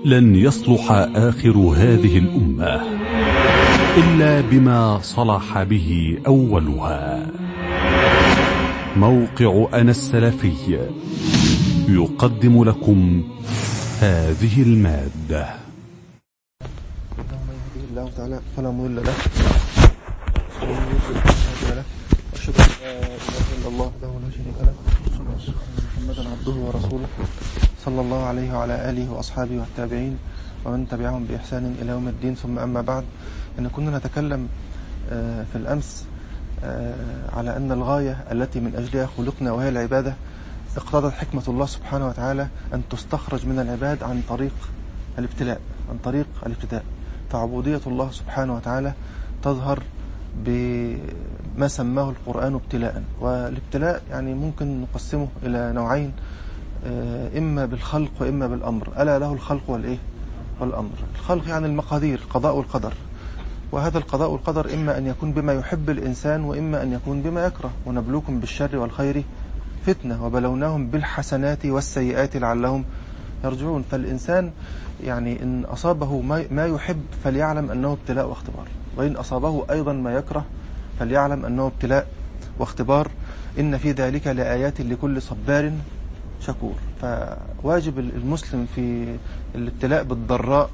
لن يصلح آخر هذه الأمة إلا بما صلح به أولها موقع أنا السلفي يقدم لكم هذه المادة من يهده الله تعالى فلا مضل له ومن يضلل فلا هادي له واشهد ان لا اله الا الله وحده لا شريك له واشهد ان محمدا عبده ورسوله صلى الله عليه وعلى اله واصحابه والتابعين ومن تبعهم باحسان الى يوم الدين ثم اما بعد ان كنا نتكلم آه، في الامس آه، على ان الغايه التي من اجلها خلقنا وهي العباده اقتضت حكمه الله سبحانه وتعالى ان تستخرج من العباد عن طريق الابتلاء عن طريق الابتداء فعبودية الله سبحانه وتعالى تظهر بما سماه القرآن ابتلاء والابتلاء يعني ممكن نقسمه إلى نوعين آه، إما بالخلق وإما بالأمر ألا له الخلق والإيه والأمر الخلق يعني المقادير القضاء والقدر وهذا القضاء والقدر إما أن يكون بما يحب الإنسان وإما أن يكون بما يكره ونبلوكم بالشر والخير فتنة وبلوناهم بالحسنات والسيئات لعلهم يرجعون فالإنسان يعني إن أصابه ما ما يحب فليعلم أنه ابتلاء واختبار وإن أصابه أيضا ما يكره فليعلم أنه ابتلاء واختبار إن في ذلك لآيات لكل صبار شكور فواجب المسلم في الابتلاء بالضراء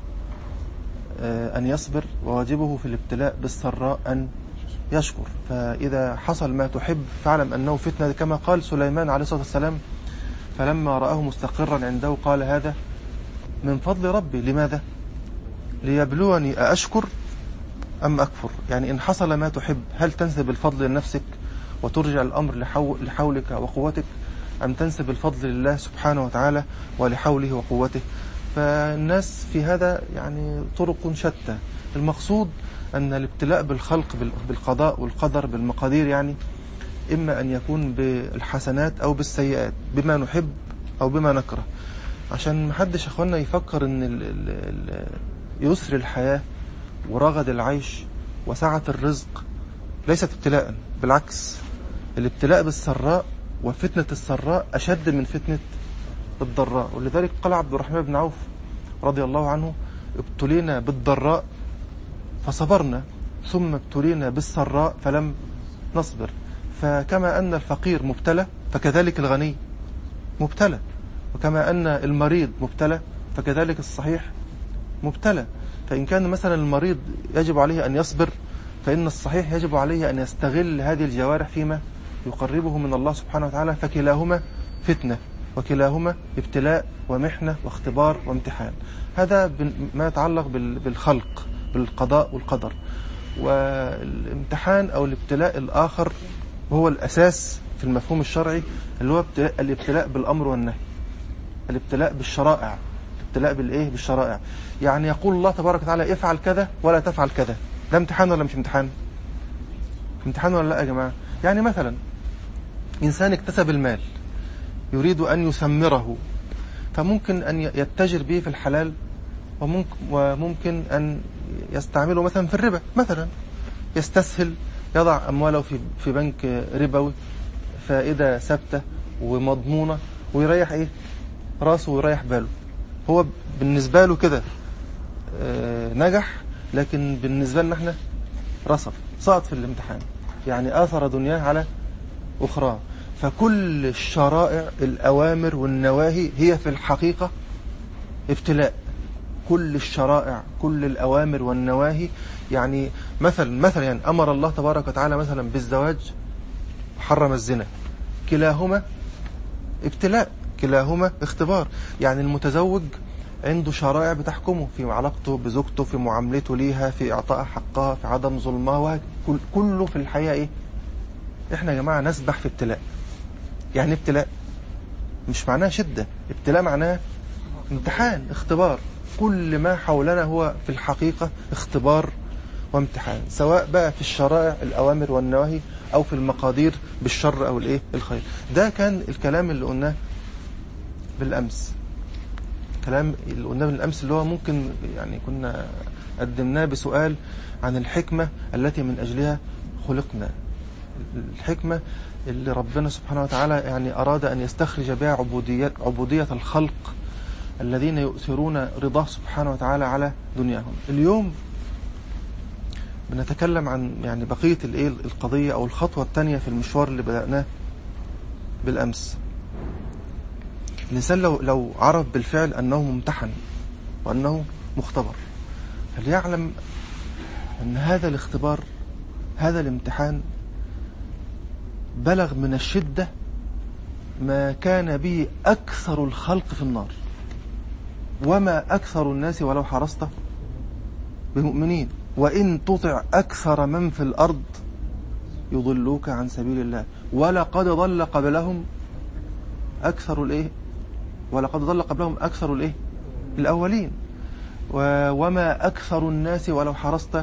آه، أن يصبر وواجبه في الابتلاء بالسراء أن يشكر فإذا حصل ما تحب فاعلم أنه فتنة كما قال سليمان عليه الصلاة والسلام فلما رآه مستقرا عنده قال هذا من فضل ربي لماذا ليبلوني أأشكر أم أكفر يعني إن حصل ما تحب هل تنسب الفضل لنفسك وترجع الأمر لحو- لحولك وقوتك أم تنسب الفضل لله سبحانه وتعالى ولحوله وقوته فالناس في هذا يعني طرق شتى المقصود أن الابتلاء بالخلق بال- بالقضاء والقدر بالمقادير يعني إما أن يكون بالحسنات أو بالسيئات بما نحب أو بما نكره عشان محدش يا اخوانا يفكر ان ال ال ال يسر الحياة ورغد العيش وسعة الرزق ليست ابتلاء بالعكس الابتلاء بالسراء وفتنة السراء أشد من فتنة الضراء ولذلك قال عبد الرحمن بن عوف رضي الله عنه ابتلينا بالضراء فصبرنا ثم ابتلينا بالسراء فلم نصبر فكما أن الفقير مبتلى فكذلك الغني مبتلى وكما أن المريض مبتلى فكذلك الصحيح مبتلى فإن كان مثلا المريض يجب عليه أن يصبر فإن الصحيح يجب عليه أن يستغل هذه الجوارح فيما يقربه من الله سبحانه وتعالى فكلاهما فتنة وكلاهما ابتلاء ومحنة واختبار وامتحان هذا بال- ما يتعلق بال- بالخلق بالقضاء والقدر والامتحان أو الابتلاء الآخر هو الأساس في المفهوم الشرعي اللي هو ابتلاء- الابتلاء بالأمر والنهي الابتلاء بالشرائع الابتلاء بالايه بالشرائع يعني يقول الله تبارك وتعالى افعل كذا ولا تفعل كذا ده امتحان ولا مش امتحان امتحان ولا لا يا جماعه يعني مثلا انسان اكتسب المال يريد ان يثمره فممكن ان يتجر به في الحلال وممكن, وممكن ان يستعمله مثلا في الربا مثلا يستسهل يضع امواله في في بنك ربوي فائده ثابته ومضمونه ويريح ايه راسه ويريح باله هو بالنسبة له كده آه، نجح لكن بالنسبة لنا احنا رصف سقط في الامتحان يعني آثر دنياه على أخرى فكل الشرائع الأوامر والنواهي هي في الحقيقة ابتلاء كل الشرائع كل الأوامر والنواهي يعني مثلا مثلا يعني أمر الله تبارك وتعالى مثلا بالزواج حرم الزنا كلاهما ابتلاء كلاهما اختبار يعني المتزوج عنده شرائع بتحكمه في علاقته بزوجته في معاملته ليها في إعطاء حقها في عدم ظلمها وهك- كل كله في الحقيقة إيه إحنا يا جماعة نسبح في ابتلاء يعني إيه ابتلاء مش معناها شدة ابتلاء معناها امتحان اختبار كل ما حولنا هو في الحقيقة اختبار وامتحان سواء بقى في الشرائع الأوامر والنواهي أو في المقادير بالشر أو الإيه الخير ده كان الكلام اللي قلناه بالأمس كلام اللي قلناه بالأمس اللي هو ممكن يعني كنا قدمناه بسؤال عن الحكمة التي من أجلها خلقنا الحكمة اللي ربنا سبحانه وتعالى يعني أراد أن يستخرج بها عبودية, عبودية الخلق الذين يؤثرون رضاه سبحانه وتعالى على دنياهم اليوم بنتكلم عن يعني بقية الايه القضية او الخطوة الثانية في المشوار اللي بدأناه بالأمس الإنسان لو, لو عرف بالفعل أنه ممتحن وأنه مختبر فليعلم أن هذا الاختبار هذا الامتحان بلغ من الشدة ما كان به أكثر الخلق في النار وما أكثر الناس ولو حرصت بمؤمنين وإن تطع أكثر من في الأرض يضلوك عن سبيل الله ولقد ضل قبلهم أكثر الإيه ولقد ضل قبلهم أكثر الإيه الأولين وما أكثر الناس ولو حرصت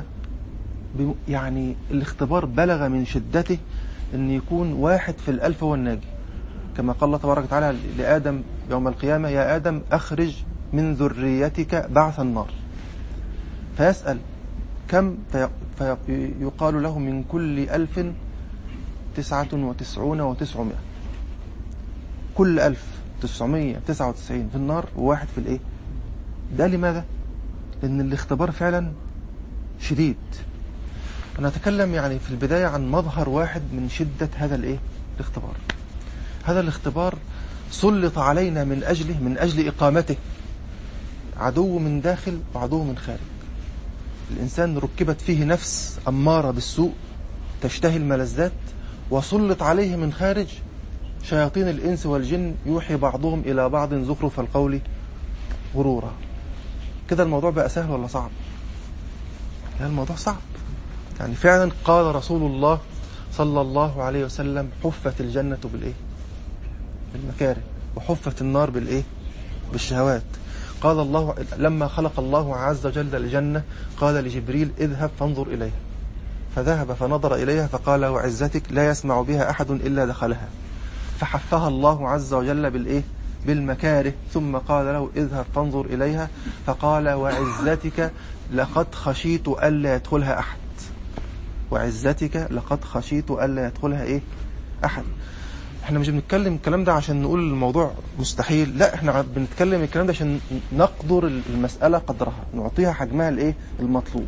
يعني الاختبار بلغ من شدته أن يكون واحد في الألف هو الناجي كما قال الله تبارك وتعالى لآدم يوم القيامة يا آدم أخرج من ذريتك بعث النار فيسأل كم فيقال له من كل ألف تسعة وتسعون وتسعمائة كل ألف تسعمية تسعة وتسعين في النار وواحد في الإيه ده لماذا لأن الاختبار فعلا شديد أنا أتكلم يعني في البداية عن مظهر واحد من شدة هذا الإيه الاختبار هذا الاختبار سلط علينا من أجله من أجل إقامته عدو من داخل وعدو من خارج الإنسان ركبت فيه نفس أمارة بالسوء تشتهي الملذات وسلط عليه من خارج شياطين الإنس والجن يوحي بعضهم إلى بعض زخرف القول غرورا كده الموضوع بقى سهل ولا صعب يعني الموضوع صعب يعني فعلا قال رسول الله صلى الله عليه وسلم حفت الجنة بالإيه بالمكاره وحفت النار بالإيه بالشهوات قال الله لما خلق الله عز وجل الجنة قال لجبريل اذهب فانظر إليها فذهب فنظر إليها فقال وعزتك لا يسمع بها أحد إلا دخلها فحفها الله عز وجل بالإيه بالمكاره ثم قال له اذهب فانظر إليها فقال وعزتك لقد خشيت ألا يدخلها أحد وعزتك لقد خشيت ألا يدخلها إيه أحد احنا مش بنتكلم الكلام ده عشان نقول الموضوع مستحيل لا احنا بنتكلم الكلام ده عشان نقدر المسألة قدرها نعطيها حجمها الايه المطلوب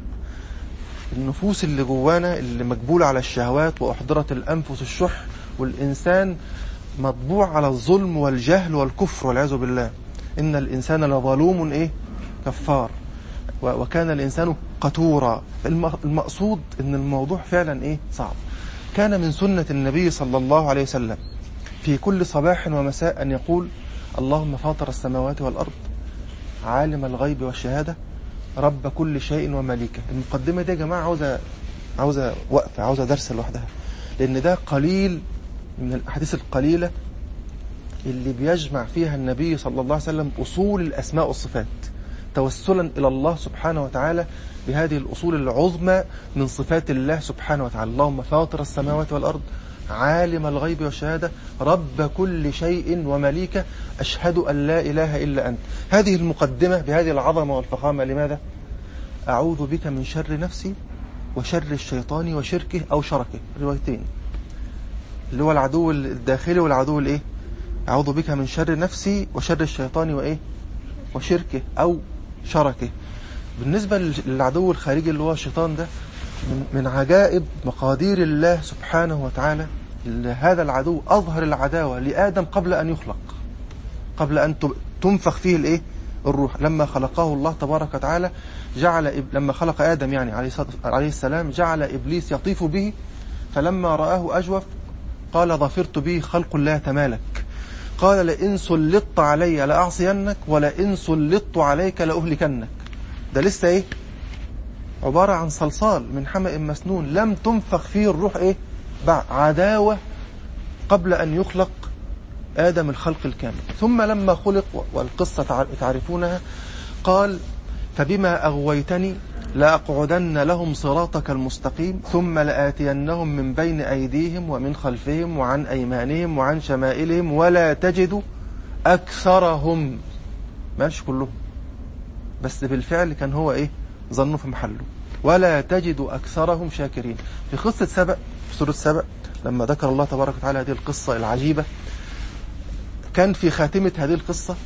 النفوس اللي جوانا اللي مجبولة على الشهوات وأحضرت الأنفس الشح والإنسان مطبوع على الظلم والجهل والكفر والعياذ بالله إن الإنسان لظلوم إيه كفار وكان الإنسان قتورا المقصود إن الموضوع فعلا إيه صعب كان من سنة النبي صلى الله عليه وسلم في كل صباح ومساء أن يقول اللهم فاطر السماوات والأرض عالم الغيب والشهادة رب كل شيء ومليكه المقدمة دي يا جماعة عاوزة عاوزة وقفة عاوزة درس لوحدها لأن ده قليل من الأحاديث القليلة اللي بيجمع فيها النبي صلى الله عليه وسلم أصول الأسماء والصفات توسلا إلى الله سبحانه وتعالى بهذه الأصول العظمى من صفات الله سبحانه وتعالى اللهم فاطر السماوات والأرض عالم الغيب والشهادة رب كل شيء ومليكه أشهد أن لا إله إلا أنت هذه المقدمة بهذه العظمة والفخامة لماذا؟ أعوذ بك من شر نفسي وشر الشيطان وشركه أو شركه روايتين اللي هو العدو الداخلي والعدو الايه أعوذ بك من شر نفسي وشر الشيطان وإيه وشركه أو شركه بالنسبة للعدو الخارجي اللي هو الشيطان ده من عجائب مقادير الله سبحانه وتعالى هذا العدو أظهر العداوة لآدم قبل أن يخلق قبل أن تنفخ فيه الإيه الروح لما خلقه الله تبارك وتعالى جعل لما خلق آدم يعني عليه السلام جعل إبليس يطيف به فلما رآه أجوف قال ظفرت به خلق لا يتمالك قال لئن سلطت علي لأعصينك ولئن سلطت عليك لأهلكنك ده لسه ايه عبارة عن صلصال من حمأ مسنون لم تنفخ فيه الروح ايه بعد عداوة قبل أن يخلق آدم الخلق الكامل ثم لما خلق والقصة تعرفونها قال فبما أغويتني لأقعدن لهم صراطك المستقيم ثم لآتينهم من بين أيديهم ومن خلفهم وعن أيمانهم وعن شمائلهم ولا تجد أكثرهم ماشي كلهم بس بالفعل كان هو إيه ظنه في محله ولا تجد أكثرهم شاكرين في قصة سبأ في سورة سبأ لما ذكر الله تبارك وتعالى هذه القصة العجيبة كان في خاتمة هذه القصة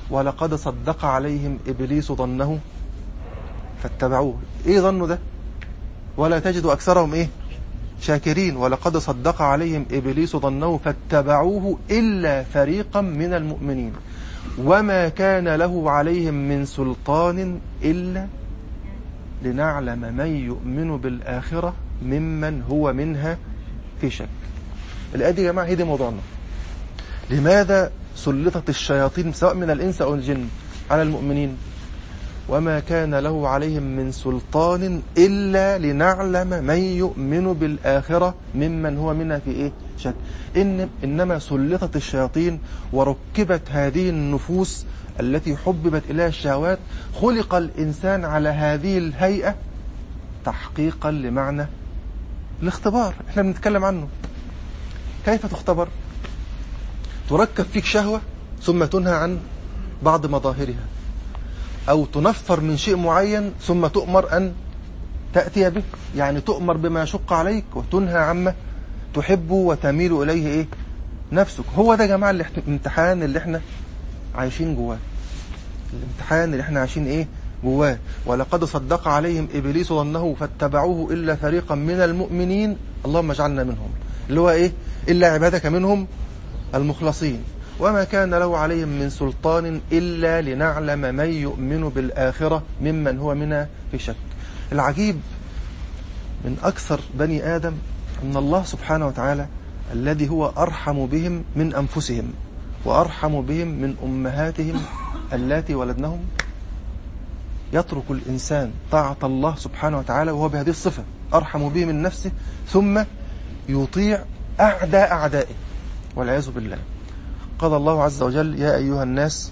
ولقد صدق عليهم إبليس ظنه فاتبعوه إيه ظنوا ده ولا تجد أكثرهم إيه شاكرين ولقد صدق عليهم إبليس ظنه فاتبعوه إلا فريقا من المؤمنين وما كان له عليهم من سلطان إلا لنعلم من يؤمن بالآخرة ممن هو منها في شك الآية دي يا جماعة هي دي موضوعنا لماذا سلطت الشياطين سواء من الإنس أو الجن على المؤمنين وما كان له عليهم من سلطان إلا لنعلم من يؤمن بالآخرة ممن هو منها في إيه شك إن إنما سلطت الشياطين وركبت هذه النفوس التي حببت إليها الشهوات خلق الإنسان على هذه الهيئة تحقيقا لمعنى الاختبار احنا بنتكلم عنه كيف تختبر تركب فيك شهوة ثم تنهى عن بعض مظاهرها أو تنفر من شيء معين ثم تؤمر أن تأتي به يعني تؤمر بما يشق عليك وتنهى عما تحب وتميل إليه إيه نفسك هو ده يا جماعة الامتحان اللي احنا عايشين جواه الامتحان اللي احنا عايشين ايه جواه ولقد صدق عليهم إبليس ظنه فاتبعوه إلا فريقا من المؤمنين اللهم اجعلنا منهم اللي هو ايه إلا عبادك منهم المخلصين وما كان له عليهم من سلطان إلا لنعلم من يؤمن بالآخرة ممن هو منا في شك العجيب من أكثر بني آدم أن الله سبحانه وتعالى الذي هو أرحم بهم من أنفسهم وأرحم بهم من أمهاتهم اللاتي ولدنهم يترك الإنسان طاعة الله سبحانه وتعالى وهو بهذه الصفة أرحم به من نفسه ثم يطيع أعداء أعدائه والعياذ بالله قال الله عز وجل يا أيها الناس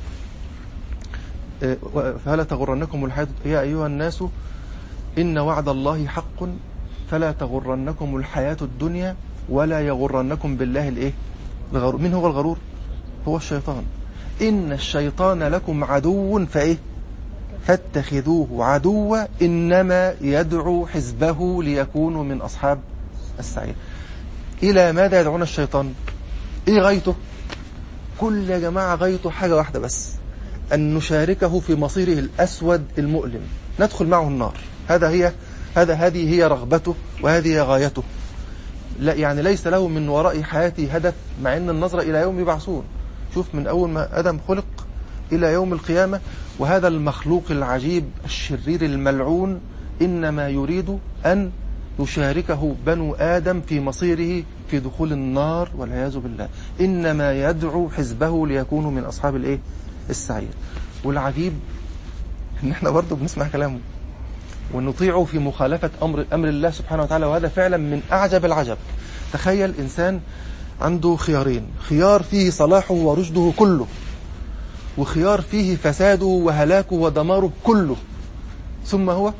فلا تغرنكم الحياة يا أيها الناس إن وعد الله حق فلا تغرنكم الحياة الدنيا ولا يغرنكم بالله الإيه الغرور من هو الغرور هو الشيطان إن الشيطان لكم عدو فإيه فاتخذوه عدوا إنما يدعو حزبه ليكونوا من أصحاب السعير إلى ماذا يدعون الشيطان إيه غايته كل يا جماعة غايته حاجة واحدة بس أن نشاركه في مصيره الأسود المؤلم ندخل معه النار هذا هي هذا هذه هي رغبته وهذه هي غايته لا يعني ليس له من وراء حياته هدف مع أن النظرة إلى يوم يبعثون شوف من أول ما آدم خلق إلى يوم القيامة وهذا المخلوق العجيب الشرير الملعون إنما يريد أن يشاركه بنو آدم في مصيره في دخول النار والعياذ بالله إنما يدعو حزبه ليكونوا من أصحاب الإيه السعير والعجيب إن إحنا برضه بنسمع كلامه ونطيعه في مخالفة أمر, أمر الله سبحانه وتعالى وهذا فعلا من أعجب العجب تخيل إنسان عنده خيارين خيار فيه صلاحه ورشده كله وخيار فيه فساده وهلاكه ودماره كله ثم هو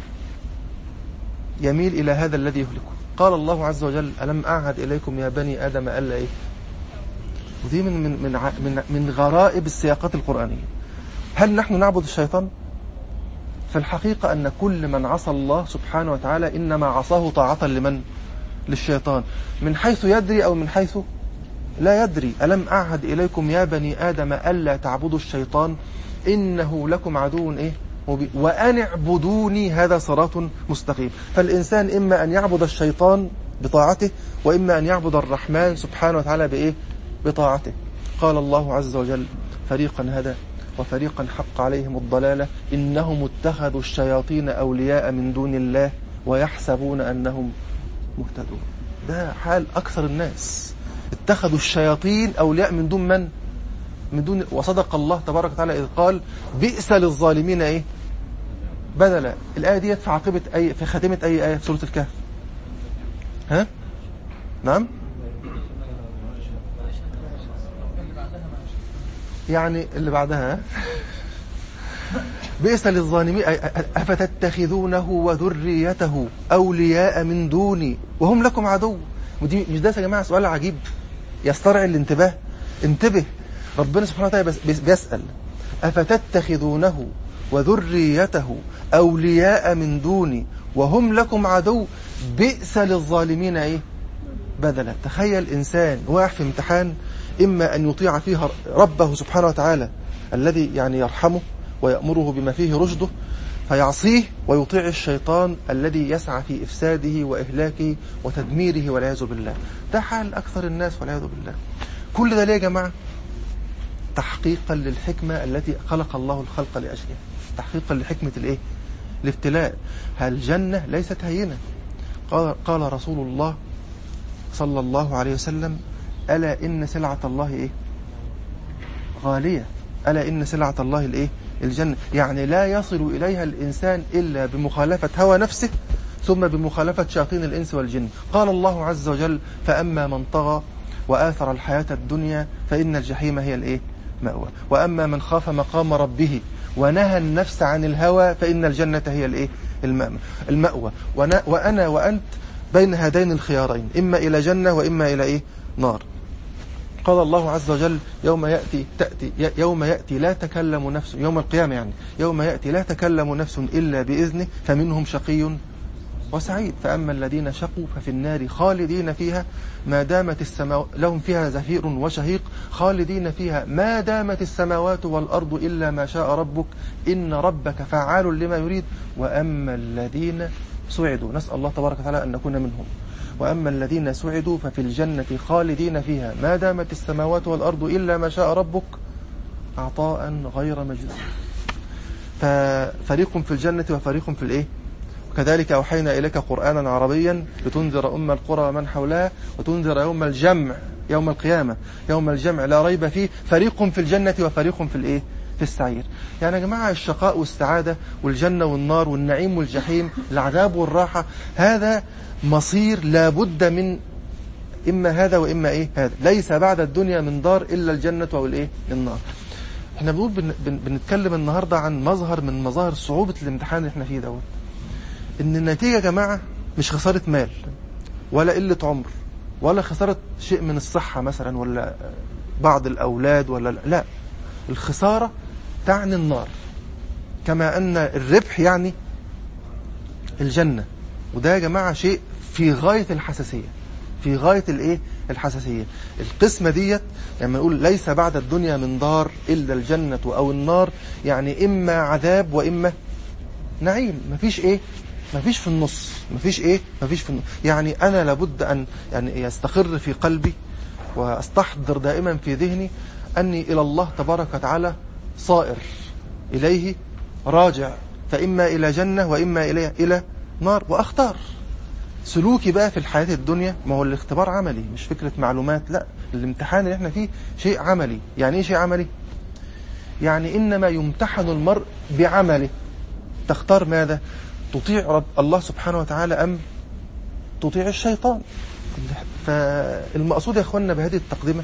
يميل إلى هذا الذي يهلكه قال الله عز وجل ألم أعهد إليكم يا بني آدم ألا إيه ودي من, من, من, من, من غرائب السياقات القرآنية هل نحن نعبد الشيطان في الحقيقة أن كل من عصى الله سبحانه وتعالى إنما عصاه طاعة لمن للشيطان من حيث يدري أو من حيث لا يدري ألم أعهد إليكم يا بني آدم ألا تعبدوا الشيطان إنه لكم عدو إيه مبين وأن اعبدوني هذا صراط مستقيم فالإنسان إما أن يعبد الشيطان بطاعته وإما أن يعبد الرحمن سبحانه وتعالى بإيه بطاعته قال الله عز وجل فريقا هدى وفريقا حق عليهم الضلالة إنهم اتخذوا الشياطين أولياء من دون الله ويحسبون أنهم مهتدون ده حال أكثر الناس اتخذوا الشياطين أولياء من دون من من دون وصدق الله تبارك وتعالى إذ قال بئس للظالمين إيه بدلا الآية ديت في عاقبة أي في خاتمة أي آية في سورة الكهف ها نعم يعني اللي بعدها بئس للظالمين أفتتخذونه وذريته أولياء من دوني وهم لكم عدو ودي مش ده يا جماعة سؤال عجيب يسترعي الانتباه انتبه ربنا سبحانه وتعالى بيسأل أفتتخذونه وذريته أولياء من دوني وهم لكم عدو بئس للظالمين إيه بدلا تخيل إنسان واقع في امتحان إما أن يطيع فيها ربه سبحانه وتعالى الذي يعني يرحمه ويأمره بما فيه رشده فيعصيه ويطيع الشيطان الذي يسعى في إفساده وإهلاكه وتدميره والعياذ بالله ده حال أكثر الناس والعياذ بالله كل ده ليه يا جماعة تحقيقا للحكمة التي خلق الله الخلق لأجلها تحقيقا لحكمة الإيه الابتلاء الجنة ليست هينة قال, قال رسول الله صلى الله عليه وسلم ألا إن سلعة الله إيه غالية ألا إن سلعة الله الإيه الجنة يعني لا يصل إليها الإنسان إلا بمخالفة هوى نفسه ثم بمخالفة شياطين الإنس والجن قال الله عز وجل فأما من طغى وآثر الحياة الدنيا فإن الجحيم هي الإيه مأوى وأما من خاف مقام ربه ونهى النفس عن الهوى فإن الجنة هي الإيه المأوى وأنا وأنت بين هذين الخيارين إما إلى جنة وإما إلى إيه نار قال الله عز وجل يوم يأتي تأتي يوم يأتي لا تكلم نفس يوم القيامة يعني يوم يأتي لا تكلم نفس إلا بإذنه فمنهم شقي وسعيد فأما الذين شقوا ففي النار خالدين فيها ما دامت السماوات لهم فيها زفير وشهيق خالدين فيها ما دامت السماوات والأرض إلا ما شاء ربك إن ربك فعال لما يريد وأما الذين سعدوا نسأل الله تبارك وتعالى أن نكون منهم وأما الذين سعدوا ففي الجنة خالدين فيها ما دامت السماوات والأرض إلا ما شاء ربك عطاء غير مجزوم ففريق في الجنة وفريق في الإيه كذلك أوحينا إليك قرآنا عربيا لتنذر أم القرى ومن حولها وتنذر يوم الجمع يوم القيامة يوم الجمع لا ريب فيه فريق في الجنة وفريق في الإيه في السعير يعني يا جماعة الشقاء والسعادة والجنة والنار والنعيم والجحيم العذاب والراحة هذا مصير لابد من إما هذا وإما إيه هذا ليس بعد الدنيا من دار إلا الجنة أو الإيه النار احنا بنقول بن بن بنتكلم النهاردة عن مظهر من مظاهر صعوبة الامتحان اللي احنا فيه دوت ان النتيجة يا جماعة مش خسارة مال ولا قلة عمر ولا خسارة شيء من الصحة مثلا ولا بعض الأولاد ولا لا الخسارة تعني النار كما أن الربح يعني الجنة وده يا جماعة شيء في غاية الحساسية في غاية الايه الحساسية القسمة ديت يعني نقول ليس بعد الدنيا من دار إلا الجنة أو النار يعني إما عذاب وإما نعيم مفيش إيه مفيش في النص مفيش إيه مفيش في النص يعني أنا لابد أن يعني يستقر في قلبي وأستحضر دائما في ذهني أني إلى الله تبارك وتعالى صائر إليه راجع فإما إلى جنة وإما إلى إلى نار وأختار سلوكي بقى في الحياة الدنيا ما هو الاختبار عملي مش فكرة معلومات لا الامتحان اللي احنا فيه شيء عملي يعني ايه شيء عملي يعني إنما يمتحن المرء بعمله تختار ماذا تطيع رب الله سبحانه وتعالى أم تطيع الشيطان فالمقصود يا اخوانا بهذه التقدمة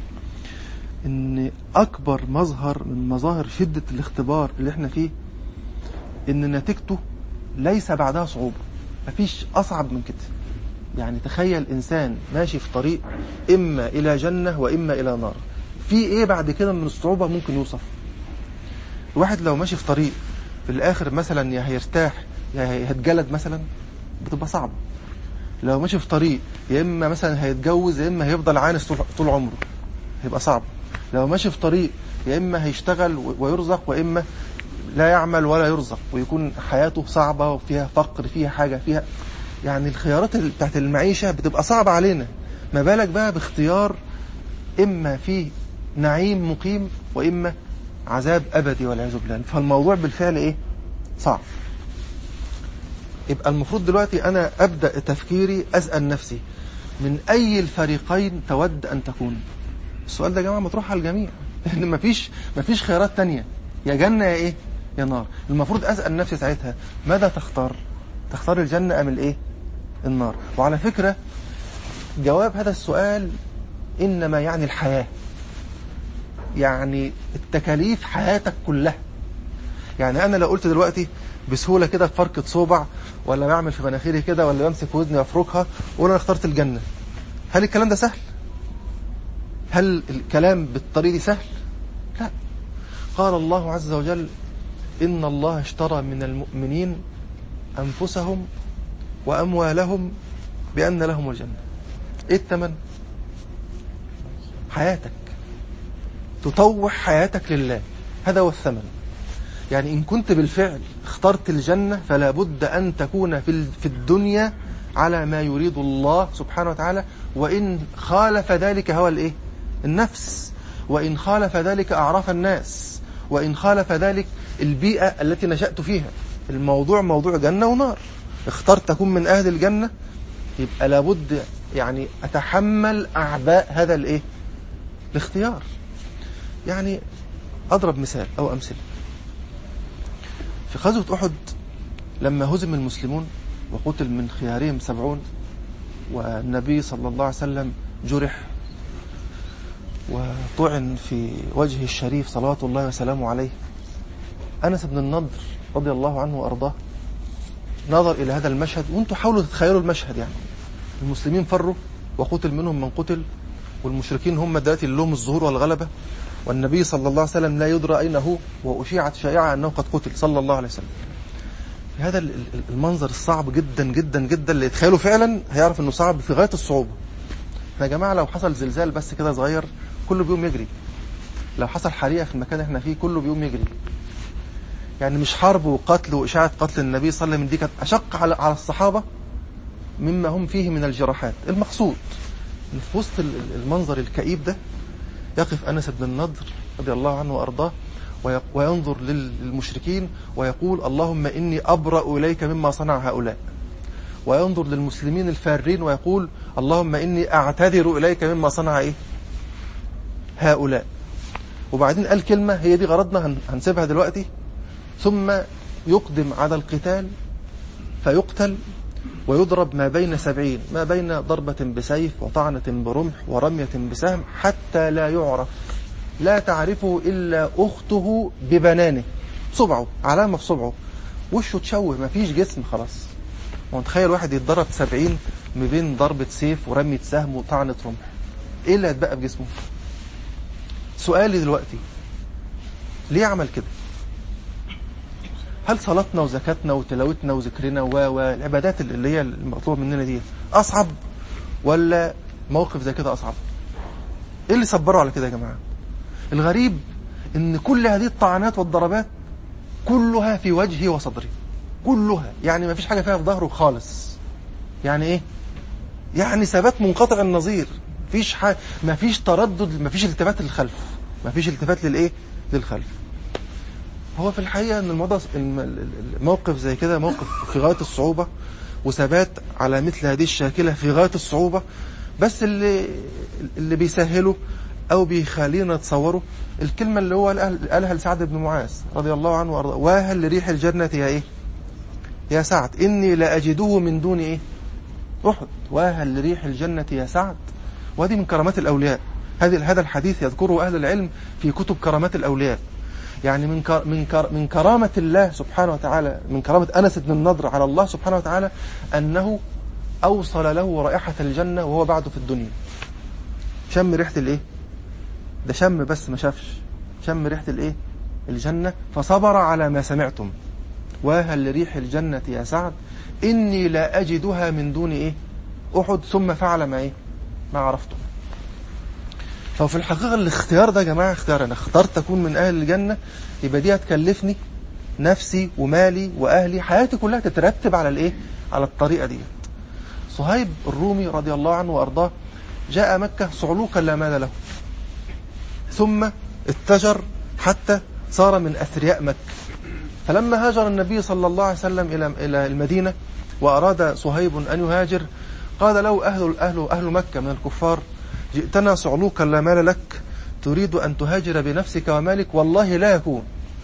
ان اكبر مظهر من مظاهر شدة الاختبار اللي احنا فيه ان نتيجته ليس بعدها صعوبة مفيش اصعب من كده يعني تخيل انسان ماشي في طريق اما الى جنة واما الى نار في ايه بعد كده من الصعوبة ممكن يوصف الواحد لو ماشي في طريق في الاخر مثلا يا هيرتاح يا هيتجلد مثلا بتبقى صعبة لو ماشي في طريق يا اما مثلا هيتجوز يا اما هيفضل عانس طول عمره هيبقى صعب لو ماشي في طريق يا اما هيشتغل ويرزق واما لا يعمل ولا يرزق ويكون حياته صعبة وفيها فقر فيها حاجة فيها يعني الخيارات بتاعت المعيشة بتبقى صعبة علينا ما بالك بقى باختيار إما في نعيم مقيم وإما عذاب أبدي والعياذ بالله فالموضوع بالفعل إيه صعب يبقى المفروض دلوقتي أنا أبدأ تفكيري أسأل نفسي من أي الفريقين تود أن تكون السؤال ده يا جماعة مطروح على الجميع لأن مفيش مفيش خيارات تانية يا جنة يا إيه يا نار المفروض أسأل نفسي ساعتها ماذا تختار تختار الجنة أم الإيه النار وعلى فكرة جواب هذا السؤال إنما يعني الحياة يعني التكاليف حياتك كلها يعني أنا لو قلت دلوقتي بسهولة كده فركة صوبع ولا بعمل في مناخيري كده ولا بمسك ودني وافركها وانا اخترت الجنة هل الكلام ده سهل هل الكلام بالطريقة دي سهل لا قال الله عز وجل إن الله اشترى من المؤمنين أنفسهم وأموالهم بأن لهم الجنة إيه الثمن حياتك تطوح حياتك لله هذا هو الثمن يعني إن كنت بالفعل اخترت الجنة فلا بد أن تكون في ال- في الدنيا على ما يريد الله سبحانه وتعالى وإن خالف ذلك هو الإيه؟ النفس وإن خالف ذلك أعراف الناس وإن خالف ذلك البيئة التي نشأت فيها الموضوع موضوع جنة ونار اخترت تكون من أهل الجنة يبقى لابد يعني أتحمل أعباء هذا الإيه؟ الاختيار يعني أضرب مثال أو أمثلة في غزوة أحد لما هزم المسلمون وقتل من خيارهم سبعون والنبي صلى الله عليه وسلم جرح وطعن في وجهه الشريف صلوات الله وسلامه عليه أنس بن النضر رضي الله عنه وأرضاه نظر إلى هذا المشهد وانتم حاولوا تتخيلوا المشهد يعني المسلمين فروا وقتل منهم من قتل والمشركين هم دلوقتي اللي لهم الظهور والغلبة والنبي صلى الله عليه وسلم لا يدرى أين هو وأشيعت شائعة أنه قد قتل صلى الله عليه وسلم هذا ال- ال- المنظر الصعب جدا جدا جدا اللي يتخيله فعلا هيعرف انه صعب في غاية الصعوبة احنا يا جماعة لو حصل زلزال بس كده صغير كله بيقوم يجري لو حصل حريقة في المكان اللي احنا فيه كله بيقوم يجري يعني مش حرب وقتل وإشاعة قتل النبي صلى الله عليه وسلم دي كانت أشق على على الصحابة مما هم فيه من الجراحات المقصود إن في وسط ال- ال- المنظر الكئيب ده يقف أنس بن النضر رضي الله عنه وأرضاه وي- وينظر لل- للمشركين ويقول اللهم إني أبرأ إليك مما صنع هؤلاء وينظر للمسلمين الفارين ويقول اللهم إني أعتذر إليك مما صنع إيه هؤلاء وبعدين قال كلمة هي دي غرضنا هن- هنسيبها دلوقتي ثم يقدم على القتال فيقتل ويضرب ما بين سبعين ما بين ضربة بسيف وطعنة برمح ورمية بسهم حتى لا يعرف لا تعرفه إلا أخته ببنانه صبعه علامة في صبعه وشه تشوه ما فيش جسم خلاص ومتخيل واحد يتضرب سبعين ما بين ضربة سيف ورمية سهم وطعنة رمح ايه اللي هتبقى بجسمه سؤالي دلوقتي ليه عمل كده هل صلاتنا وزكاتنا وتلاوتنا وذكرنا و والعبادات اللي هي المطلوبه مننا دي اصعب ولا موقف زي كده اصعب ايه اللي صبره على كده يا جماعه الغريب ان كل هذه الطعنات والضربات كلها في وجهه وصدره كلها يعني ما فيش حاجه فيها في ظهره خالص يعني ايه يعني ثبات منقطع النظير مفيش حاجه مفيش تردد مفيش التفات للخلف مفيش التفات للايه للخلف هو في الحقيقة أن الموضوع الم- الموقف زي كده موقف في غاية الصعوبة وثبات على مثل هذه الشاكلة في غاية الصعوبة بس اللي اللي بيسهله أو بيخلينا نتصوره الكلمة اللي هو قالها قالها لسعد بن معاذ رضي الله عنه وأرضاه واهل لريح الجنة يا إيه يا سعد إني لأجده من دون إيه أحد واهل لريح الجنة يا سعد وهذه من كرامات الأولياء هذه هذا الحديث يذكره أهل العلم في كتب كرامات الأولياء يعني من كر من كر من كرامة الله سبحانه وتعالى من كرامة أنس بن النضر على الله سبحانه وتعالى أنه أوصل له رائحة الجنة وهو بعده في الدنيا شم ريحة الإيه ده شم بس ما شافش شم ريحة الإيه الجنة فصبر على ما سمعتم واهل لريح الجنة يا سعد إني لا أجدها من دون إيه أحد ثم فعل ما إيه ما عرفتم ففي الحقيقة الاختيار ده يا جماعة اختيار أنا اخترت أكون من أهل الجنة يبقى دي هتكلفني نفسي ومالي وأهلي حياتي كلها تترتب على الإيه على الطريقة دي صهيب الرومي رضي الله عنه وأرضاه جاء مكة صعلوكا لا مال له ثم اتجر حتى صار من أثرياء مكة فلما هاجر النبي صلى الله عليه وسلم إلى إلى المدينة وأراد صهيب أن يهاجر قال له أهل أهل أهل مكة من الكفار جئتنا صعلوكا لا مال لك تريد أن تهاجر بنفسك ومالك والله لا يكون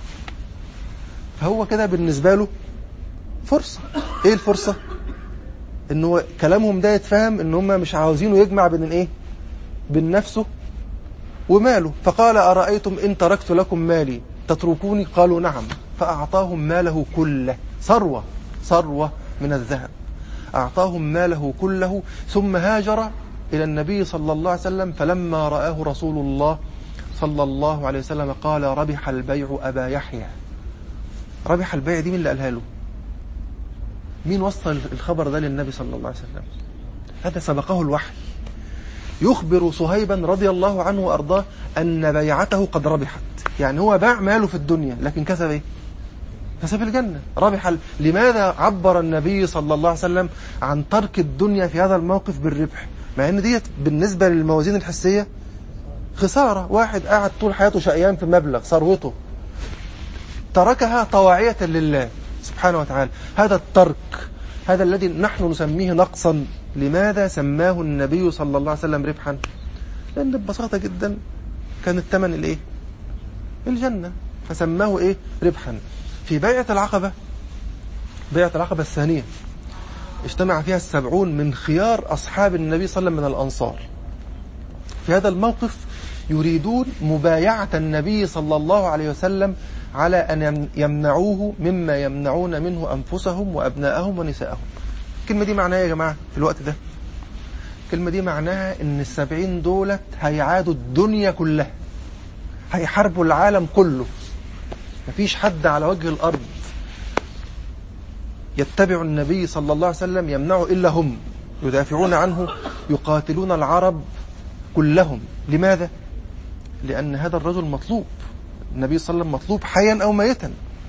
فهو كده بالنسبة له فرصة ايه الفرصة ان هو كلامهم ده يتفهم ان هم مش عاوزينه يجمع بين ايه بين نفسه وماله فقال أرأيتم إن تركت لكم مالي تتركوني قالوا نعم فأعطاهم ماله كله ثروة ثروة من الذهب أعطاهم ماله كله ثم هاجر إلى النبي صلى الله عليه وسلم فلما رآه رسول الله صلى الله عليه وسلم قال ربح البيع أبا يحيى ربح البيع دي مين اللي قالها له مين وصل الخبر ده للنبي صلى الله عليه وسلم هذا سبقه الوحي يخبر صهيبا رضي الله عنه وأرضاه أن بيعته قد ربحت يعني هو باع ماله في الدنيا لكن كسب ايه كسب الجنة ربح ال... لماذا عبر النبي صلى الله عليه وسلم عن ترك الدنيا في هذا الموقف بالربح مع ان ديت بالنسبة للموازين الحسية خسارة واحد قاعد طول حياته شقيان في مبلغ ثروته تركها طواعية لله سبحانه وتعالى هذا الترك هذا الذي نحن نسميه نقصا لماذا سماه النبي صلى الله عليه وسلم ربحا لأن ببساطة جدا كان الثمن الايه الجنة فسماه ايه ربحا في بيعة العقبة بيعة العقبة الثانية اجتمع فيها السبعون من خيار أصحاب النبي صلى الله عليه وسلم من الأنصار في هذا الموقف يريدون مبايعة النبي صلى الله عليه وسلم على أن يمنعوه مما يمنعون منه أنفسهم وأبناءهم ونساءهم الكلمة دي معناها يا جماعة في الوقت ده الكلمة دي معناها ان السبعين دولت هيعادوا الدنيا كلها هيحاربوا العالم كله مفيش حد على وجه الأرض يتبع النبي صلى الله عليه وسلم يمنعه إلا هم يدافعون عنه يقاتلون العرب كلهم لماذا؟ لأن هذا الرجل مطلوب النبي صلى الله عليه وسلم مطلوب حيا أو ميتا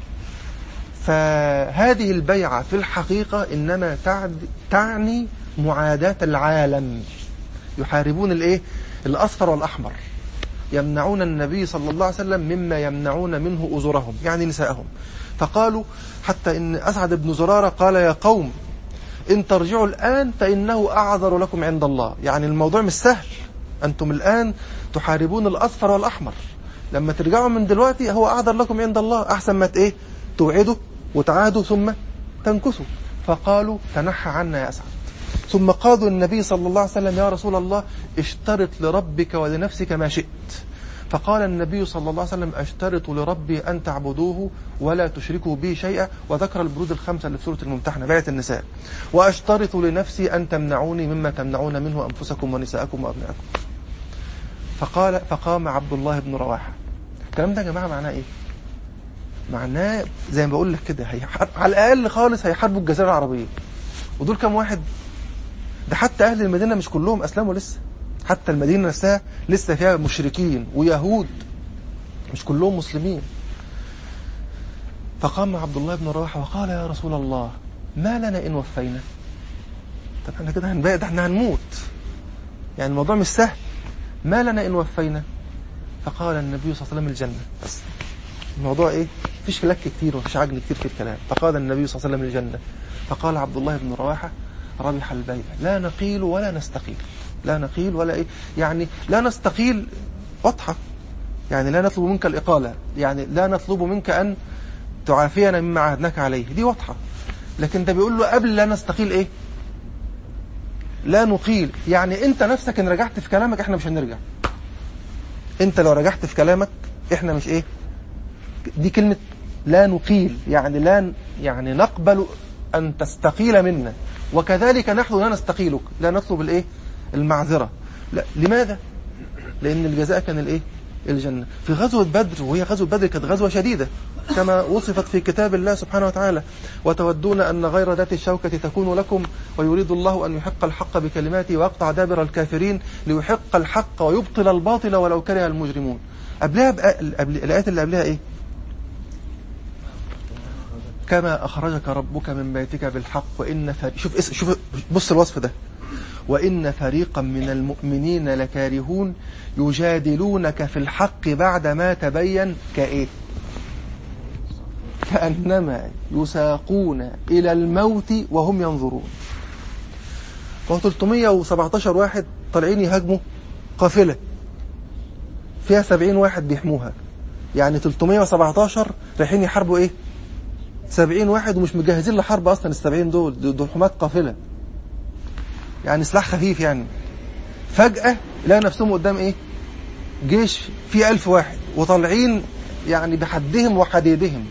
فهذه البيعة في الحقيقة إنما تعني معاداة العالم يحاربون الايه الأصفر والأحمر يمنعون النبي صلى الله عليه وسلم مما يمنعون منه أزرهم يعني نساءهم فقالوا حتى إن أسعد بن زرارة قال يا قوم إن ترجعوا الآن فإنه أعذر لكم عند الله يعني الموضوع مش سهل أنتم الآن تحاربون الأصفر والأحمر لما ترجعوا من دلوقتي هو أعذر لكم عند الله أحسن ما إيه توعدوا وتعادوا ثم تنكثوا فقالوا تنحى عنا يا أسعد ثم قالوا النبي صلى الله عليه وسلم يا رسول الله اشترط لربك ولنفسك ما شئت فقال النبي صلى الله عليه وسلم اشترط لربي أن تعبدوه ولا تشركوا به شيئا وذكر البرود الخمسة اللي في سورة الممتحنة بيعة النساء واشترط لنفسي أن تمنعوني مما تمنعون منه أنفسكم ونساءكم وأبنائكم فقال فقام عبد الله بن رواحة الكلام ده يا جماعة معناه إيه معناه زي ما بقول لك كده على الأقل خالص هيحاربوا الجزيرة العربية ودول كام واحد ده حتى أهل المدينة مش كلهم أسلموا لسه حتى المدينة نفسها لسه فيها مشركين ويهود مش كلهم مسلمين فقام عبد الله بن رواحة وقال يا رسول الله ما لنا إن وفينا طب احنا كده هنبقى ده احنا هنموت يعني الموضوع مش سهل ما لنا إن وفينا فقال النبي صلى الله عليه وسلم الجنة بس الموضوع ايه فيش لك كتير وفيش عجل كتير في الكلام فقال النبي صلى الله عليه وسلم الجنة فقال عبد الله بن رواحة ربح البيع لا نقيل ولا نستقيل لا نقيل ولا ايه يعني لا نستقيل واضحة يعني لا نطلب منك الإقالة يعني لا نطلب منك أن تعافينا مما عهدناك عليه دي واضحة لكن ده بيقول له قبل لا نستقيل ايه لا نقيل يعني انت نفسك ان رجعت في كلامك احنا مش هنرجع انت لو رجعت في كلامك احنا مش ايه دي كلمة لا نقيل يعني لا يعني نقبل أن تستقيل منا وكذلك نحن لا نستقيلك لا نطلب الايه المعذرة لا لماذا لأن الجزاء كان الايه الجنة في غزوة بدر وهي غزوة بدر كانت غزوة شديدة كما وصفت في كتاب الله سبحانه وتعالى وتودون أن غير ذات الشوكة تكون لكم ويريد الله أن يحق الحق بكلماته ويقطع دابر الكافرين ليحق الحق ويبطل الباطل ولو كره المجرمون قبلها قبل الآيات اللي قبلها إيه كما أخرجك ربك من بيتك بالحق وإن فريق شوف اس... شوف بص الوصف ده وإن فريقا من المؤمنين لكارهون يجادلونك في الحق بعدما تبين كإيه كأنما يساقون إلى الموت وهم ينظرون وهو 317 واحد طالعين يهاجموا قافلة فيها 70 واحد بيحموها يعني 317 رايحين يحاربوا ايه 70 واحد ومش مجهزين لحرب اصلا ال 70 دول دول حماة قافله يعني سلاح خفيف يعني فجأة لقى نفسهم قدام ايه جيش فيه ألف واحد وطالعين يعني بحدهم وحديدهم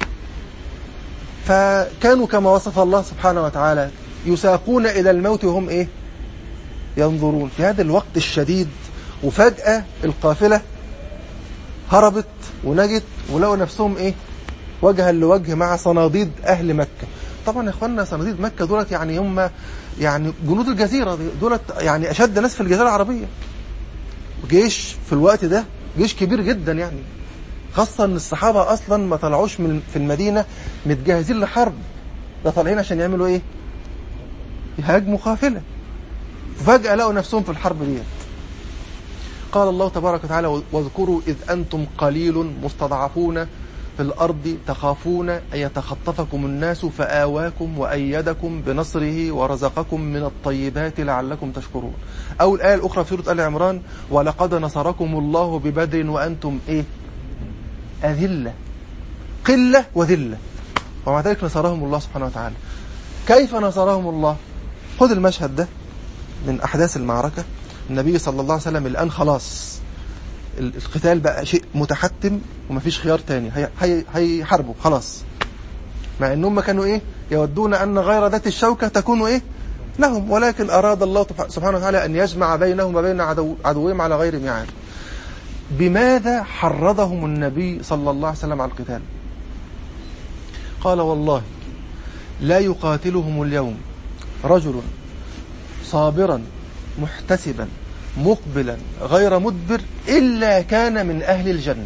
فكانوا كما وصف الله سبحانه وتعالى يساقون إلى الموت وهم إيه ينظرون في هذا الوقت الشديد وفجأة القافلة هربت ونجت ولقوا نفسهم إيه وجها لوجه مع صناديد أهل مكة طبعا يا اخوانا صناديد مكة دولت يعني هم يعني جنود الجزيرة دولت يعني أشد ناس في الجزيرة العربية جيش في الوقت ده جيش كبير جدا يعني خاصة ان الصحابة اصلا ما طلعوش من في المدينة متجهزين لحرب ده طالعين عشان يعملوا ايه يهاجموا قافلة فجأة لقوا نفسهم في الحرب ديت قال الله تبارك وتعالى واذكروا إذ أنتم قليل مستضعفون في الأرض تخافون أن يتخطفكم الناس فآواكم وأيدكم بنصره ورزقكم من الطيبات لعلكم تشكرون أو الآية الأخرى في سورة آل عمران ولقد نصركم الله ببدر وأنتم إيه أذلة قلة وذلة ومع ذلك نصرهم الله سبحانه وتعالى كيف نصرهم الله خذ المشهد ده من أحداث المعركة النبي صلى الله عليه وسلم الآن خلاص القتال بقى شيء متحتم ومفيش خيار تاني هيحاربوا خلاص مع انهم كانوا ايه يودون ان غير ذات الشوكة تكون ايه لهم ولكن اراد الله سبحانه وتعالى ان يجمع بينهم وبين عدو عدوهم على غير ميعاد بماذا حرضهم النبي صلى الله عليه وسلم على القتال قال والله لا يقاتلهم اليوم رجل صابرا محتسبا مقبلا غير مدبر إلا كان من أهل الجنة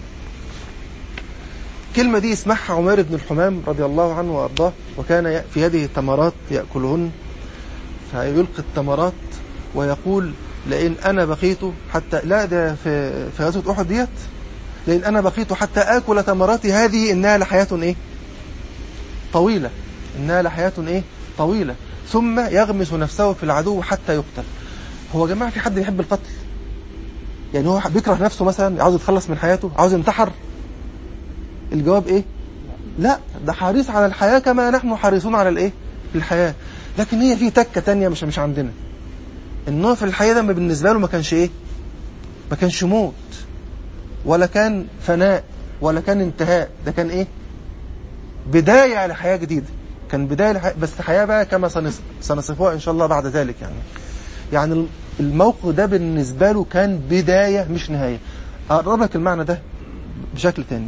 كلمة دي اسمعها عمير بن الحمام رضي الله عنه وأرضاه وكان في يده تمرات يأكلهن فيلقي التمرات ويقول لئن أنا بقيت حتى لا ده في في غزوة أحد ديت لئن أنا بقيت حتى آكل تمراتي هذه إنها لحياة إيه طويلة إنها لحياة إيه طويلة ثم يغمس نفسه في العدو حتى يقتل هو يا جماعة في حد يحب القتل يعني هو بيكره نفسه مثلا عاوز يتخلص من حياته عاوز ينتحر الجواب ايه لا ده حريص على الحياة كما نحن حريصون على الايه الحياة لكن هي في تكة تانية مش مش عندنا ان هو في الحياة ده بالنسبة له ما كانش ايه ما كانش موت ولا كان فناء ولا كان انتهاء ده كان ايه بداية على حياة جديدة كان بداية لحياة بس حياة بقى كما سنصفها ان شاء الله بعد ذلك يعني يعني الموقف ده بالنسبة له كان بداية مش نهاية أقرب لك المعنى ده بشكل تاني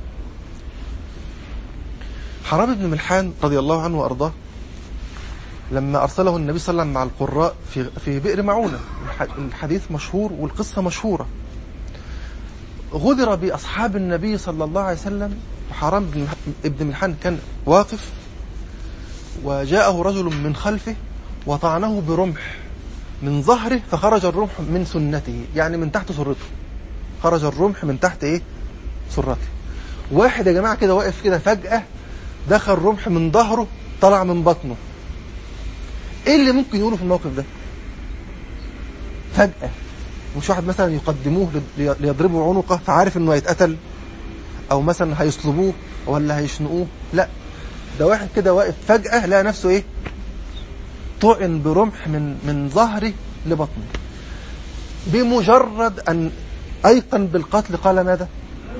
حرام بن ملحان رضي الله عنه وأرضاه لما أرسله النبي صلى الله عليه وسلم مع القراء في في بئر معونة الحديث مشهور والقصة مشهورة غدر بأصحاب النبي صلى الله عليه وسلم حرام بن ابن ملحان كان واقف وجاءه رجل من خلفه وطعنه برمح من ظهره فخرج الرمح من سنته يعني من تحت سرته خرج الرمح من تحت ايه سرته واحد يا جماعة كده واقف كده فجأة دخل رمح من ظهره طلع من بطنه ايه اللي ممكن يقوله في الموقف ده فجأة مش واحد مثلا يقدموه ليضربوا عنقه فعارف انه هيتقتل او مثلا هيصلبوه ولا هيشنقوه لا ده واحد كده واقف فجأة لقى نفسه ايه طعن برمح من من ظهره لبطنه بمجرد أن أيقن بالقتل قال ماذا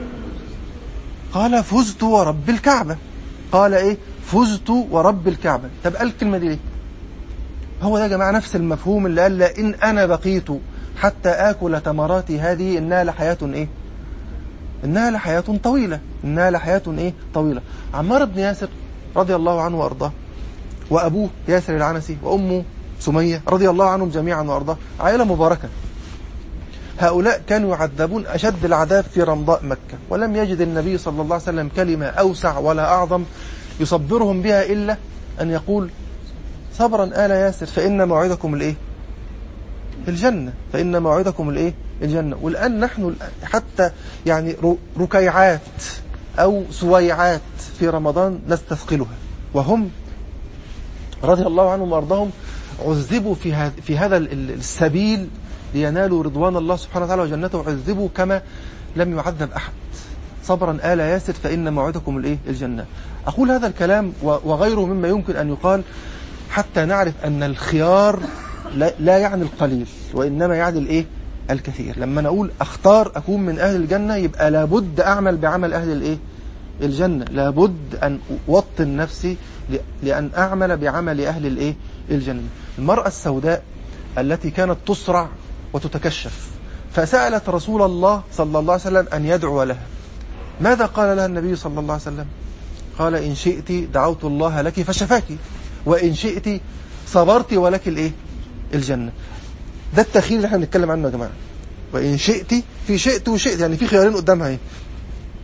قال فزت ورب الكعبة قال إيه فزت ورب الكعبة طب قال الكلمة دي ليه هو ده يا جماعة نفس المفهوم اللي قال إن أنا بقيت حتى آكل تمراتي هذه إنها لحياة إيه إنها لحياة طويلة إنها لحياة إيه طويلة عمار بن ياسر رضي الله عنه وأرضاه وأبوه ياسر العنسي وأمه سمية رضي الله عنهم جميعا وأرضاه عائلة مباركة هؤلاء كانوا يعذبون أشد العذاب في رمضاء مكة ولم يجد النبي صلى الله عليه وسلم كلمة أوسع ولا أعظم يصبرهم بها إلا أن يقول صبرا آل ياسر فإن موعدكم الإيه الجنة فإن موعدكم الإيه الجنة والآن نحن حتى يعني ركيعات أو سويعات في رمضان نستثقلها وهم رضي الله عنهم وارضاهم عذبوا في هذا في هذا السبيل لينالوا رضوان الله سبحانه وتعالى وجنته عذبوا كما لم يعذب أحد صبرا آل ياسر فإن موعدكم الإيه الجنة أقول هذا الكلام وغيره مما يمكن أن يقال حتى نعرف أن الخيار لا يعني القليل وإنما يعني الإيه الكثير لما نقول أختار أكون من أهل الجنة يبقى لابد أعمل بعمل أهل الإيه الجنة لابد أن أوطن نفسي لأن أعمل بعمل أهل الإيه الجنة المرأة السوداء التي كانت تصرع وتتكشف فسألت رسول الله صلى الله عليه وسلم أن يدعو لها ماذا قال لها النبي صلى الله عليه وسلم قال إن شئت دعوت الله لك فشفاك وإن شئت صبرت ولك الإيه الجنة ده التخيل اللي احنا بنتكلم عنه يا جماعة وإن شئت في شئت وشئت يعني في خيارين قدامها ايه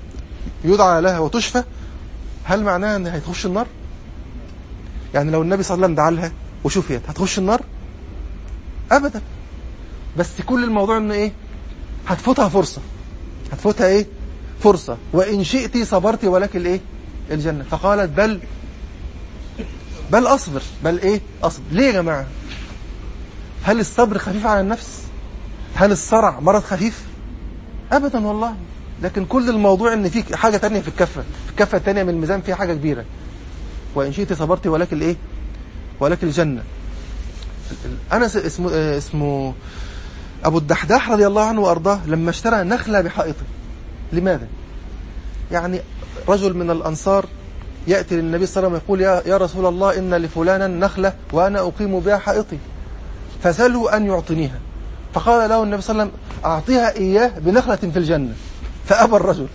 يدعى لها وتشفى هل معناها ان هتخش النار يعني لو النبي صلى الله عليه وسلم دعا لها وشفيت هتخش النار ابدا بس كل الموضوع انه ايه هتفوتها فرصة هتفوتها ايه فرصة وان شئت صبرت ولك الايه الجنة فقالت بل بل اصبر بل ايه اصبر ليه يا جماعة هل الصبر خفيف على النفس هل الصرع مرض خفيف ابدا والله لكن كل الموضوع ان في حاجة تانية في الكفة في الكفة التانية من الميزان فيها حاجة كبيرة وان شئت صبرت ولك الايه ولك الجنة انس اسمه اسمه ابو الدحداح رضي الله عنه وارضاه لما اشترى نخلة بحائطه لماذا يعني رجل من الانصار يأتي للنبي صلى الله عليه وسلم يقول يا, يا رسول الله إن لفلانا نخلة وأنا أقيم بها حائطي فسأله أن يعطنيها فقال له النبي صلى الله عليه وسلم أعطيها إياه بنخلة في الجنة فأبى الرجل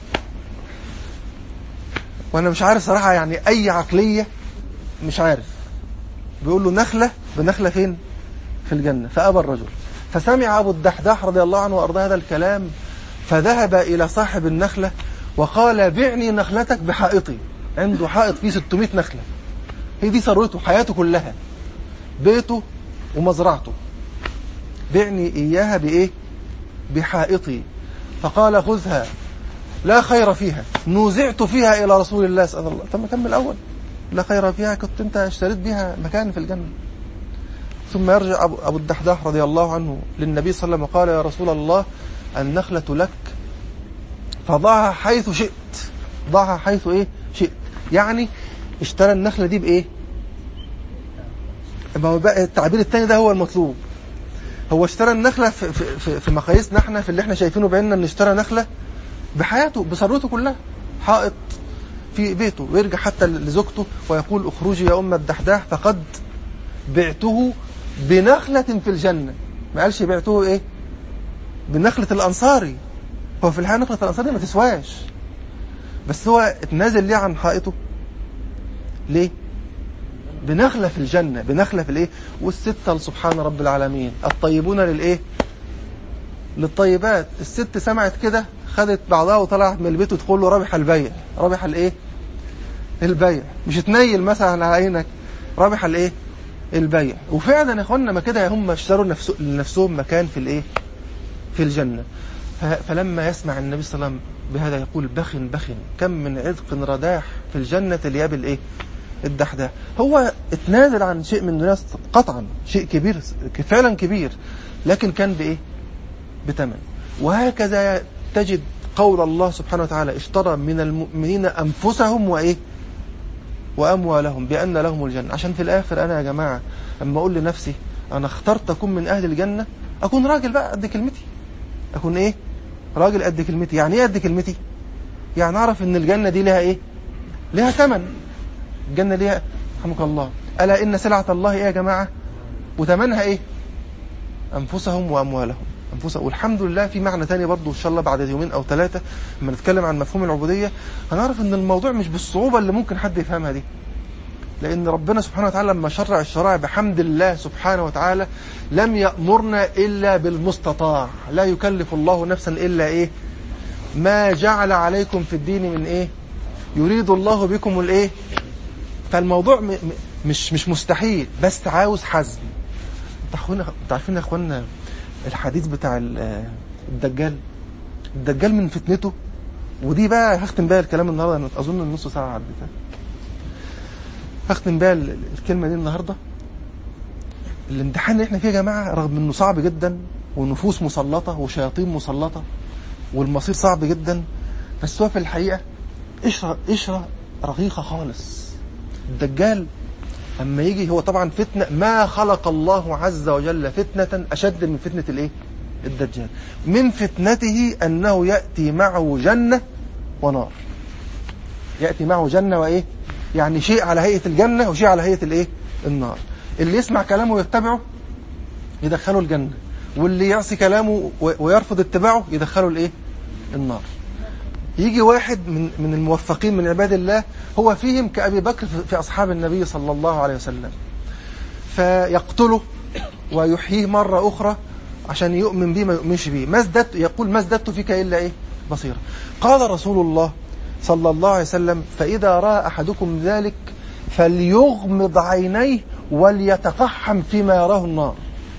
وأنا مش عارف صراحة يعني أي عقلية مش عارف بيقول له نخلة بنخلة فين في الجنة فأبى الرجل فسمع أبو الدحداح رضي الله عنه وأرضاه هذا الكلام فذهب إلى صاحب النخلة وقال بعني نخلتك بحائطي عنده حائط فيه 600 نخلة هي دي ثروته حياته كلها بيته ومزرعته بعني إياها بإيه بحائطي فقال خذها لا خير فيها نوزعت فيها إلى رسول الله صلى الله عليه وسلم طب كمل أول لا خير فيها كنت أنت اشتريت بها مكان في الجنة ثم يرجع أبو, أبو الدحداح رضي الله عنه للنبي صلى الله عليه وسلم وقال يا رسول الله النخلة لك فضعها حيث شئت ضعها حيث إيه شئت يعني اشترى النخلة دي بإيه ما هو بقى التعبير الثاني ده هو المطلوب هو اشترى النخلة في, في, في مقاييسنا احنا في اللي احنا شايفينه بعيننا ان اشترى نخلة بحياته بثروته كلها حائط في بيته ويرجع حتى لزوجته ويقول اخرجي يا أم الدحداح فقد بعته بنخلة في الجنة ما قالش بعته ايه بنخلة الأنصاري هو في الحقيقة نخلة الأنصاري ما تسواش بس هو اتنازل ليه عن حائطه ليه بنخلة في الجنة بنخلة في الايه والستة سبحان رب العالمين الطيبون للايه للطيبات الست سمعت كده خدت بعضها وطلعت من البيت وتقول له رابح البيع رابح الايه البيع مش تنيل مثلا على عينك رابح الايه البيع وفعلا يا اخوانا ما كده هم اشتروا نفسه لنفسهم مكان في الايه في الجنة فلما يسمع النبي صلى الله عليه وسلم بهذا يقول بخ بخ كم من عذق رداح في الجنة لياب الايه الدحداح هو اتنازل عن شيء من الناس قطعا شيء كبير فعلا كبير لكن كان بايه بثمن وهكذا تجد قول الله سبحانه وتعالى اشترى من المؤمنين انفسهم وايه واموالهم بان لهم الجنه عشان في الاخر انا يا جماعه اما اقول لنفسي انا اخترت اكون من اهل الجنه اكون راجل بقى قد كلمتي اكون ايه راجل قد كلمتي يعني ايه قد كلمتي يعني اعرف ان الجنه دي لها ايه لها ثمن الجنة ليها رحمك الله ألا إن سلعة الله إيه يا جماعة وثمنها إيه أنفسهم وأموالهم أنفسهم والحمد لله في معنى تاني برضو إن شاء الله بعد يومين أو ثلاثة لما نتكلم عن مفهوم العبودية هنعرف إن الموضوع مش بالصعوبة اللي ممكن حد يفهمها دي لأن ربنا سبحانه وتعالى لما شرع الشرائع بحمد الله سبحانه وتعالى لم يأمرنا إلا بالمستطاع لا يكلف الله نفسا إلا إيه ما جعل عليكم في الدين من إيه يريد الله بكم الإيه فالموضوع م م مش مش مستحيل بس عاوز حزم انتوا عارفين يا اخوانا الحديث بتاع الدجال الدجال من فتنته ودي بقى هختم بيها الكلام النهارده اظن النص ساعه عدت هختم بيها الكلمه دي النهارده الامتحان اللي احنا فيه يا جماعه رغم انه صعب جدا ونفوس مسلطه وشياطين مسلطه والمصير صعب جدا بس هو في الحقيقه قشره قشره رقيقه خالص الدجال اما يجي هو طبعا فتنة ما خلق الله عز وجل فتنة أشد من فتنة الإيه؟ الدجال من فتنته أنه يأتي معه جنة ونار يأتي معه جنة وإيه يعني شيء على هيئة الجنة وشيء على هيئة الإيه النار اللي يسمع كلامه ويتبعه يدخله الجنة واللي يعصي كلامه ويرفض اتباعه يدخله الإيه النار يجي واحد من من الموفقين من عباد الله هو فيهم كأبي بكر في أصحاب النبي صلى الله عليه وسلم فيقتله ويحييه مرة أخرى عشان يؤمن به ما يؤمنش به ما ازددت يقول ما ازددت فيك إلا إيه بصيرة قال رسول الله صلى الله عليه وسلم فإذا رأى أحدكم ذلك فليغمض عينيه وليتقحم فيما يراه النار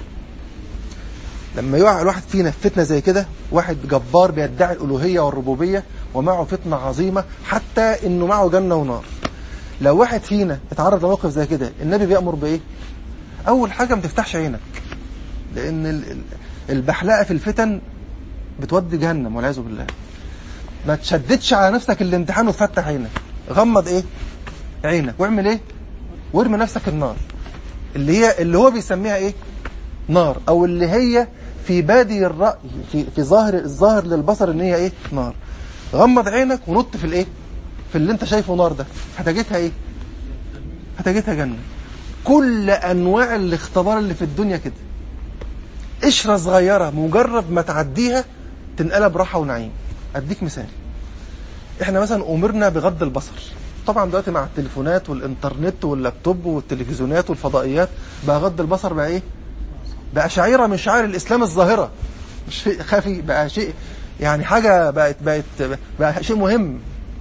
لما يقع الواحد فينا في فتنة زي كده واحد جبار بيدعي الألوهية والربوبية ومعه فتنة عظيمة حتى إنه معه جنة ونار لو واحد فينا اتعرض لموقف زي كده النبي بيأمر بإيه أول حاجة ما تفتحش عينك لأن ال- ال- البحلقة في الفتن بتودي جهنم والعياذ بالله ما تشددش على نفسك الامتحان وتفتح عينك غمض ايه عينك واعمل ايه وارمي نفسك النار اللي هي اللي هو بيسميها ايه نار او اللي هي في بادي الرأي في في ظاهر الظاهر للبصر ان هي ايه نار غمض عينك ونط في الايه في اللي انت شايفه نار ده هتجدها ايه هتجدها جنة كل انواع الاختبار اللي في الدنيا كده قشرة صغيرة مجرد ما تعديها تنقلب راحة ونعيم اديك مثال احنا مثلا امرنا بغض البصر طبعا دلوقتي مع التليفونات والانترنت واللابتوب والتلفزيونات والفضائيات بقى غض البصر بقى ايه بقى شعيرة من شعائر الاسلام الظاهرة مش شيء خفي بقى شيء يعني حاجة بقت بقت بقى شيء مهم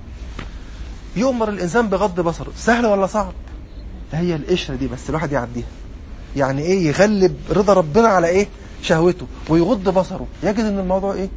يؤمر الانسان بغض بصره سهل ولا صعب هي القشرة دي بس الواحد يعديها يعني ايه يغلب رضا ربنا على ايه شهوته ويغض بصره يجد ان الموضوع ايه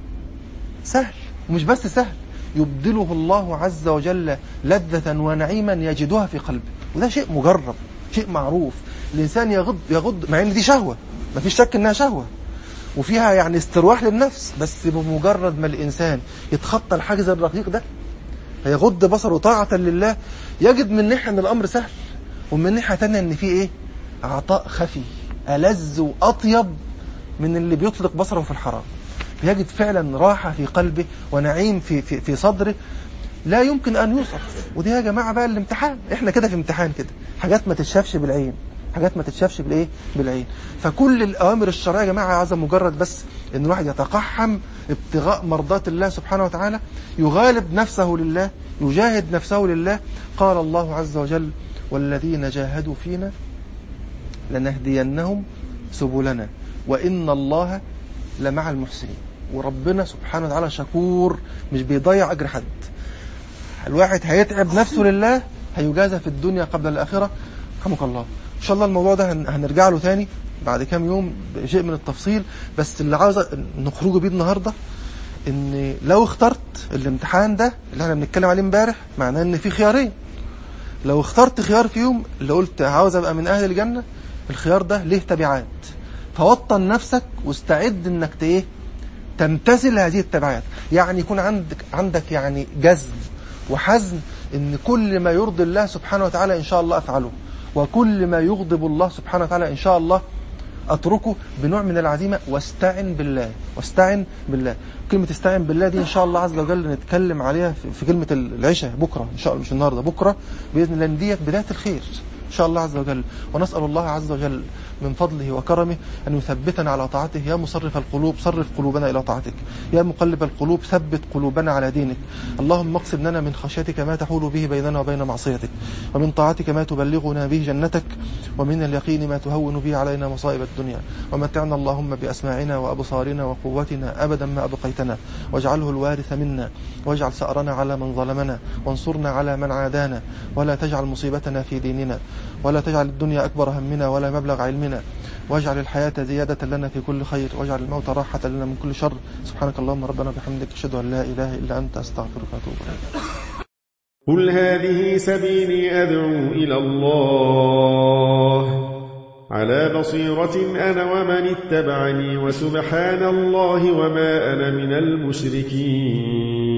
سهل ومش بس سهل يبدله الله عز وجل لذة ونعيما يجدها في قلبه وده شيء مجرب شيء معروف الإنسان يغض يغض مع ان دي شهوة ما فيش شك انها شهوة وفيها يعني استرواح للنفس بس بمجرد ما الإنسان يتخطى الحاجز الرقيق ده هيغض بصره طاعة لله يجد من ناحية ان الأمر سهل ومن ناحية تانية ان في ايه عطاء خفي ألذ وأطيب من اللي بيطلق بصره في الحرام يجد فعلا راحة في قلبه ونعيم في, في, في صدره لا يمكن أن يوصف ودي يا جماعة بقى الامتحان احنا كده في امتحان كده حاجات ما تتشافش بالعين حاجات ما تتشافش بالايه بالعين فكل الأوامر الشرعية يا جماعة عايزة مجرد بس ان الواحد يتقحم ابتغاء مرضات الله سبحانه وتعالى يغالب نفسه لله يجاهد نفسه لله قال الله عز وجل والذين جاهدوا فينا لنهدينهم سبلنا وإن الله لمع المحسنين وربنا سبحانه وتعالى شكور مش بيضيع أجر حد الواحد هيتعب نفسه لله هيجازى في الدنيا قبل الآخرة رحمك الله إن شاء الله الموضوع ده هن- هنرجع له تاني بعد كام يوم بشيء من التفصيل بس اللي عاوز نخرجه بيه النهارده ان لو اخترت الامتحان ده اللي احنا بنتكلم عليه امبارح معناه ان في خيارين لو اخترت خيار فيهم اللي قلت عاوز ابقى من اهل الجنه الخيار ده ليه تبعات فوطن نفسك واستعد انك ت- ايه تمتثل هذه التبعات يعني يكون عندك عندك يعني جزم وحزم ان كل ما يرضي الله سبحانه وتعالى ان شاء الله افعله وكل ما يغضب الله سبحانه وتعالى ان شاء الله اتركه بنوع من العزيمه واستعن بالله واستعن بالله كلمه استعن بالله دي ان شاء الله عز وجل نتكلم عليها في- في كلمه العشاء بكره ان شاء الله مش النهارده بكره باذن الله إن ديت بدايه الخير ان شاء الله عز وجل ونسال الله عز وجل من فضله وكرمه ان يثبتنا على طاعته يا مصرف القلوب صرف قلوبنا الى طاعتك يا مقلب القلوب ثبت قلوبنا على دينك اللهم اقسم لنا من خشيتك ما تحول به بيننا وبين معصيتك ومن طاعتك ما تبلغنا به جنتك ومن اليقين ما تهون به علينا مصائب الدنيا ومتعنا اللهم بأسماعنا وأبصارنا وقوتنا أبدا ما أبقيتنا واجعله الوارث منا واجعل سأرنا على من ظلمنا وانصرنا على من عادانا ولا تجعل مصيبتنا في ديننا ولا تجعل الدنيا أكبر همنا ولا مبلغ علمنا واجعل الحياة زيادة لنا في كل خير واجعل الموت راحة لنا من كل شر سبحانك اللهم ربنا بحمدك أشهد أن لا إله إلا أنت أستغفرك وأتوب إليك قل هذه سبيلي أدعو إلى الله على بصيرة أنا ومن اتبعني وسبحان الله وما أنا من المشركين